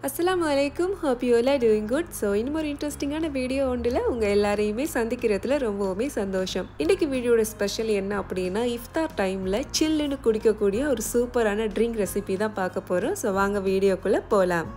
அஸ்ஸலாமு அலைக்கும் hope you எல்லாம் டூயிங் குட் ஸோ இன்னும் ஒரு இன்ட்ரெஸ்டிங்கான வீடியோ ஒன்றில் உங்கள் எல்லாரையுமே சந்திக்கிறதுல ரொம்பவுமே சந்தோஷம் இன்றைக்கி வீடியோட ஸ்பெஷல் என்ன அப்படின்னா இஃப்தார் டைமில் சில்லுன்னு குடிக்கக்கூடிய ஒரு சூப்பரான ட்ரிங்க் ரெசிபி தான் பார்க்க போகிறோம் ஸோ வாங்க வீடியோக்குள்ளே போகலாம்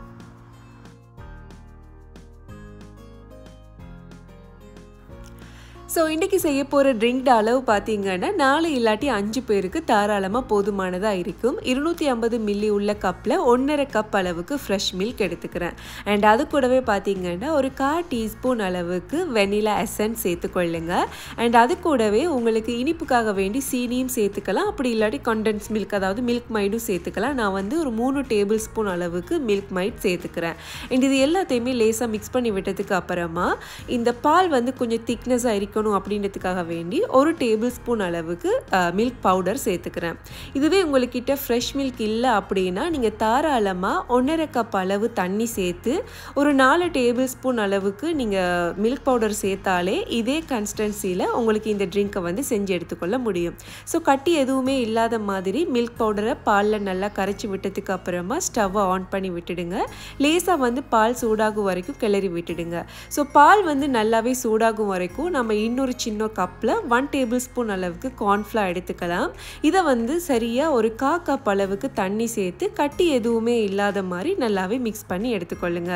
ஸோ இன்றைக்கி செய்ய போகிற ட்ரிங்க்ட அளவு பார்த்தீங்கன்னா நாலு இல்லாட்டி அஞ்சு பேருக்கு தாராளமாக போதுமானதாக இருக்கும் இருநூற்றி ஐம்பது மில்லி உள்ள கப்பில் ஒன்றரை கப் அளவுக்கு ஃப்ரெஷ் மில்க் எடுத்துக்கிறேன் அண்ட் அது கூடவே பார்த்தீங்கன்னா ஒரு கா டீஸ்பூன் அளவுக்கு வெனிலா எசன்ஸ் சேர்த்துக்கொள்ளுங்க அண்ட் அது கூடவே உங்களுக்கு இனிப்புக்காக வேண்டி சீனியும் சேர்த்துக்கலாம் அப்படி இல்லாட்டி கண்டென்ஸ் மில்க் அதாவது மில்க் மைடும் சேர்த்துக்கலாம் நான் வந்து ஒரு மூணு டேபிள் ஸ்பூன் அளவுக்கு மில்க் மைட் சேர்த்துக்கிறேன் அண்ட் இது எல்லாத்தையுமே லேசாக மிக்ஸ் பண்ணி விட்டதுக்கு அப்புறமா இந்த பால் வந்து கொஞ்சம் திக்னஸாக இருக்கணும் அப்படின்றதுக்காக வேண்டி ஒரு டேபிள் ஸ்பூன் அளவுக்கு மில்க் பவுடர் சேர்த்துக்கிறேன் இதுவே உங்கள்கிட்ட ஃப்ரெஷ் மில்க் இல்லை அப்படின்னா நீங்கள் தாராளமாக ஒன்றரை கப் அளவு தண்ணி சேர்த்து ஒரு நாலு டேபிள் ஸ்பூன் அளவுக்கு நீங்கள் மில்க் பவுடர் சேர்த்தாலே இதே கன்சிஸ்டன்சியில் உங்களுக்கு இந்த ட்ரிங்க்கை வந்து செஞ்சு எடுத்துக்கொள்ள முடியும் ஸோ கட்டி எதுவுமே இல்லாத மாதிரி மில்க் பவுடரை பாலில் நல்லா கரைச்சி விட்டதுக்கு அப்புறமா ஸ்டவ்வை ஆன் பண்ணி விட்டுடுங்க லேசாக வந்து பால் சூடாகும் வரைக்கும் கிளறி விட்டுடுங்க ஸோ பால் வந்து நல்லாவே சூடாகும் வரைக்கும் நம்ம இன்னொரு சின்ன கப்பில் ஒன் டேபிள் ஸ்பூன் அளவுக்கு கார்ன்ஃப்ளவர் எடுத்துக்கலாம் இதை வந்து சரியாக ஒரு கா கப் அளவுக்கு தண்ணி சேர்த்து கட்டி எதுவுமே இல்லாத மாதிரி நல்லாவே மிக்ஸ் பண்ணி எடுத்துக்கொள்ளுங்க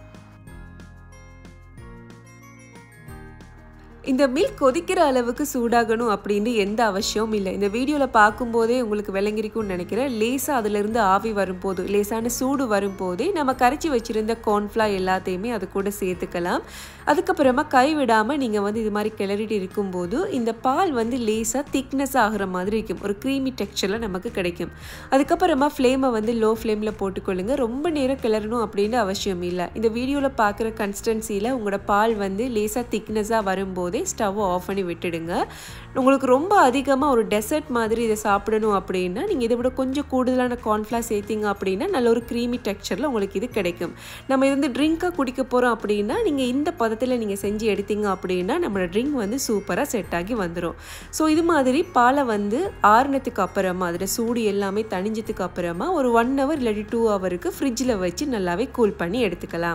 இந்த மில்க் கொதிக்கிற அளவுக்கு சூடாகணும் அப்படின்னு எந்த அவசியமும் இல்லை இந்த வீடியோவில் பார்க்கும்போதே உங்களுக்கு விளங்கிருக்கும்னு நினைக்கிறேன் லேசாக அதிலிருந்து ஆவி வரும்போது லேசான சூடு வரும்போதே நம்ம கரைச்சி வச்சுருந்த கார்ன்ஃப்ளா எல்லாத்தையுமே அது கூட சேர்த்துக்கலாம் அதுக்கப்புறமா கை விடாமல் நீங்கள் வந்து இது மாதிரி கிளறிட்டு இருக்கும்போது இந்த பால் வந்து லேசாக திக்னஸ் ஆகிற மாதிரி இருக்கும் ஒரு க்ரீமி டெக்ஸ்சரில் நமக்கு கிடைக்கும் அதுக்கப்புறமா ஃப்ளேமை வந்து லோ ஃப்ளேமில் போட்டுக்கொள்ளுங்க ரொம்ப நேரம் கிளறணும் அப்படின்னு அவசியம் இல்லை இந்த வீடியோவில் பார்க்குற கன்சிஸ்டன்சியில் உங்களோட பால் வந்து லேசாக திக்னஸாக வரும்போது போதே ஸ்டவ்வை ஆஃப் பண்ணி விட்டுடுங்க உங்களுக்கு ரொம்ப அதிகமாக ஒரு டெசர்ட் மாதிரி இதை சாப்பிடணும் அப்படின்னா நீங்கள் இதை விட கொஞ்சம் கூடுதலான கார்ன்ஃப்ளார் சேர்த்திங்க அப்படின்னா நல்ல ஒரு க்ரீமி டெக்ஸ்சரில் உங்களுக்கு இது கிடைக்கும் நம்ம இது வந்து ட்ரிங்காக குடிக்க போகிறோம் அப்படின்னா நீங்கள் இந்த பதத்தில் நீங்கள் செஞ்சு எடுத்தீங்க அப்படின்னா நம்மளோட ட்ரிங்க் வந்து சூப்பராக செட் ஆகி வந்துடும் ஸோ இது மாதிரி பாலை வந்து ஆறுனத்துக்கு அப்புறமா அதில் சூடு எல்லாமே தணிஞ்சதுக்கு அப்புறமா ஒரு ஒன் ஹவர் இல்லாட்டி டூ ஹவருக்கு ஃப்ரிட்ஜில் வச்சு நல்லாவே கூல் பண்ணி எடுத்துக்கலாம்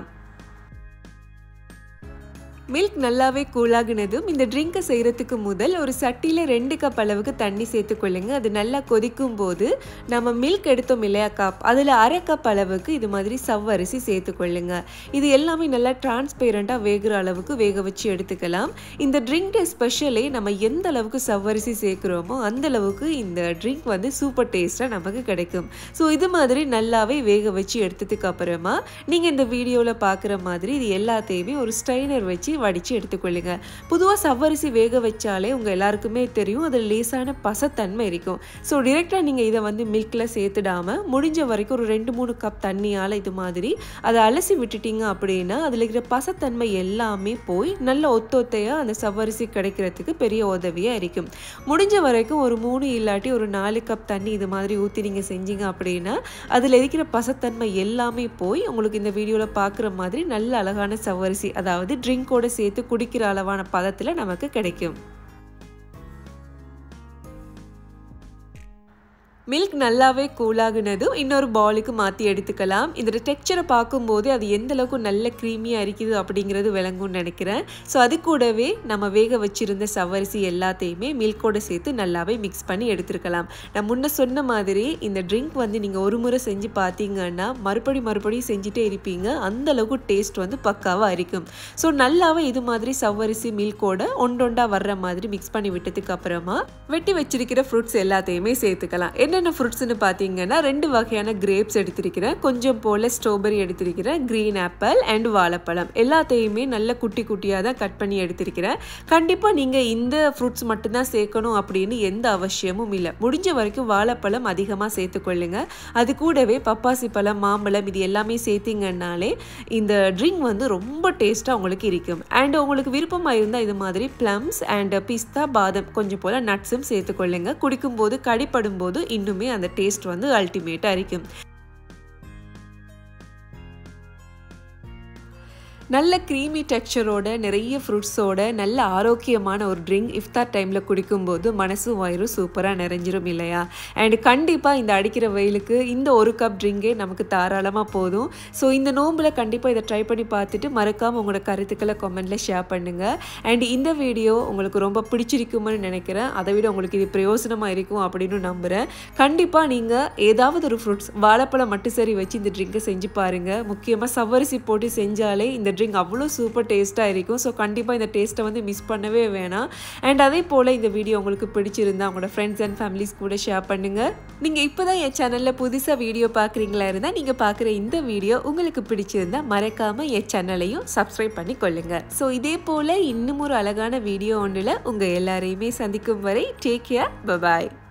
மில்க் நல்லாவே கூலாகினதும் இந்த ட்ரிங்கை செய்கிறதுக்கு முதல் ஒரு சட்டியில் ரெண்டு கப் அளவுக்கு தண்ணி சேர்த்துக்கொள்ளுங்க அது நல்லா கொதிக்கும் போது நம்ம மில்க் எடுத்தோம் இல்லையா கப் அதில் அரை கப் அளவுக்கு இது மாதிரி சவ்வரிசி சேர்த்துக்கொள்ளுங்க இது எல்லாமே நல்லா டிரான்ஸ்பேரண்ட்டாக வேகிற அளவுக்கு வேக வச்சு எடுத்துக்கலாம் இந்த ட்ரிங்க் ஸ்பெஷலே நம்ம எந்த அளவுக்கு சவ்வரிசி சேர்க்குறோமோ அந்த அளவுக்கு இந்த ட்ரிங்க் வந்து சூப்பர் டேஸ்ட்டாக நமக்கு கிடைக்கும் ஸோ இது மாதிரி நல்லாவே வேக வச்சு எடுத்ததுக்கு அப்புறமா நீங்கள் இந்த வீடியோவில் பார்க்குற மாதிரி இது எல்லாத்தையுமே ஒரு ஸ்ட்ரைனர் வச்சு வடித்து எடுத்துக்கொள்ளுங்க பொதுவாக சவ்வரிசி வேக வச்சாலே உங்கள் எல்லாருக்குமே தெரியும் அதில் லேசான பசத்தன்மை இருக்கும் ஸோ டிரெக்டாக நீங்கள் இதை வந்து மில்கில் சேர்த்துடாமல் முடிஞ்ச வரைக்கும் ஒரு ரெண்டு மூணு கப் தண்ணியால் இது மாதிரி அதை அலசி விட்டுட்டீங்க அப்படின்னா அதில் இருக்கிற பசத்தன்மை எல்லாமே போய் நல்ல ஒத்தொத்தையாக அந்த சவ்வரிசி கிடைக்கிறதுக்கு பெரிய உதவியாக இருக்கும் முடிஞ்ச வரைக்கும் ஒரு மூணு இல்லாட்டி ஒரு நாலு கப் தண்ணி இது மாதிரி ஊற்றி நீங்கள் செஞ்சீங்க அப்படின்னா அதில் இருக்கிற பசத்தன்மை எல்லாமே போய் உங்களுக்கு இந்த வீடியோவில் பார்க்குற மாதிரி நல்ல அழகான சவ்வரிசி அதாவது ட்ரிங்கோட சேர்த்து குடிக்கிற அளவான பதத்தில் நமக்கு கிடைக்கும் மில்க் நல்லாவே கூலாகினதும் இன்னொரு பவுலுக்கு மாற்றி எடுத்துக்கலாம் இதோட டெக்ஸ்சரை பார்க்கும்போதே அது எந்த அளவுக்கு நல்ல க்ரீமியாக இருக்குது அப்படிங்கிறது விளங்கும்னு நினைக்கிறேன் ஸோ அது கூடவே நம்ம வேக வச்சுருந்த சவரிசி எல்லாத்தையுமே மில்கோட சேர்த்து நல்லாவே மிக்ஸ் பண்ணி எடுத்துருக்கலாம் நான் முன்ன சொன்ன மாதிரி இந்த ட்ரிங்க் வந்து நீங்கள் ஒரு முறை செஞ்சு பார்த்தீங்கன்னா மறுபடி மறுபடியும் செஞ்சுட்டே இருப்பீங்க அந்த அளவுக்கு டேஸ்ட் வந்து பக்காவாக இருக்கும் ஸோ நல்லாவே இது மாதிரி சவ்வரிசி மில்கோட ஒன்றொண்டா வர்ற மாதிரி மிக்ஸ் பண்ணி விட்டதுக்கு அப்புறமா வெட்டி வச்சிருக்கிற ஃப்ரூட்ஸ் எல்லாத்தையுமே சேர்த்துக்கலாம் என்ன என்னென்ன ஃப்ரூட்ஸ்னு பார்த்தீங்கன்னா ரெண்டு வகையான கிரேப்ஸ் எடுத்திருக்கிறேன் கொஞ்சம் போல் ஸ்ட்ராபெரி எடுத்திருக்கிறேன் க்ரீன் ஆப்பிள் அண்ட் வாழைப்பழம் எல்லாத்தையுமே நல்ல குட்டி குட்டியாக தான் கட் பண்ணி எடுத்திருக்கிறேன் கண்டிப்பாக நீங்கள் இந்த ஃப்ரூட்ஸ் மட்டும்தான் சேர்க்கணும் அப்படின்னு எந்த அவசியமும் இல்லை முடிஞ்ச வரைக்கும் வாழைப்பழம் அதிகமாக சேர்த்துக்கொள்ளுங்க அது கூடவே பப்பாசி பழம் மாம்பழம் இது எல்லாமே சேர்த்திங்கன்னாலே இந்த ட்ரிங்க் வந்து ரொம்ப டேஸ்ட்டாக உங்களுக்கு இருக்கும் அண்ட் உங்களுக்கு விருப்பமாக இருந்தால் இது மாதிரி ப்ளம்ஸ் அண்ட் பிஸ்தா பாதம் கொஞ்சம் போல் நட்ஸும் சேர்த்துக்கொள்ளுங்க குடிக்கும்போது கடிப்படும் போது இன்னுமே அந்த டேஸ்ட் வந்து அல்டிமேட்டாக இருக்கும் நல்ல க்ரீமி டெக்ஸ்சரோட நிறைய ஃப்ரூட்ஸோட நல்ல ஆரோக்கியமான ஒரு ட்ரிங்க் இஃப்தார் டைமில் குடிக்கும்போது மனசும் வயிறும் சூப்பராக நிறைஞ்சிரும் இல்லையா அண்ட் கண்டிப்பாக இந்த அடிக்கிற வெயிலுக்கு இந்த ஒரு கப் ட்ரிங்கே நமக்கு தாராளமாக போதும் ஸோ இந்த நோம்பில் கண்டிப்பாக இதை ட்ரை பண்ணி பார்த்துட்டு மறக்காமல் உங்களோட கருத்துக்களை கமெண்ட்டில் ஷேர் பண்ணுங்கள் அண்ட் இந்த வீடியோ உங்களுக்கு ரொம்ப பிடிச்சிருக்கும்னு நினைக்கிறேன் அதை விட உங்களுக்கு இது பிரயோசனமாக இருக்கும் அப்படின்னு நம்புகிறேன் கண்டிப்பாக நீங்கள் ஏதாவது ஒரு ஃப்ரூட்ஸ் வாழைப்பழம் மட்டும் சரி வச்சு இந்த ட்ரிங்கை செஞ்சு பாருங்கள் முக்கியமாக சவ்வரிசி போட்டு செஞ்சாலே இந்த ட்ரிங்க் அவ்வளோ சூப்பர் டேஸ்ட்டாக இருக்கும் ஸோ கண்டிப்பாக இந்த டேஸ்ட்டை வந்து மிஸ் பண்ணவே வேணாம் அண்ட் அதே போல் இந்த வீடியோ உங்களுக்கு பிடிச்சிருந்தா உங்களோட ஃப்ரெண்ட்ஸ் அண்ட் ஃபேமிலிஸ் கூட ஷேர் பண்ணுங்கள் நீங்கள் இப்போ தான் என் சேனலில் புதுசாக வீடியோ பார்க்குறீங்களா இருந்தால் நீங்கள் பார்க்குற இந்த வீடியோ உங்களுக்கு பிடிச்சிருந்தா மறக்காமல் என் சேனலையும் சப்ஸ்கிரைப் பண்ணி கொள்ளுங்கள் ஸோ இதே போல் இன்னும் ஒரு அழகான வீடியோ ஒன்றில் உங்கள் எல்லாரையுமே சந்திக்கும் வரை டேக் கேர் பபாய்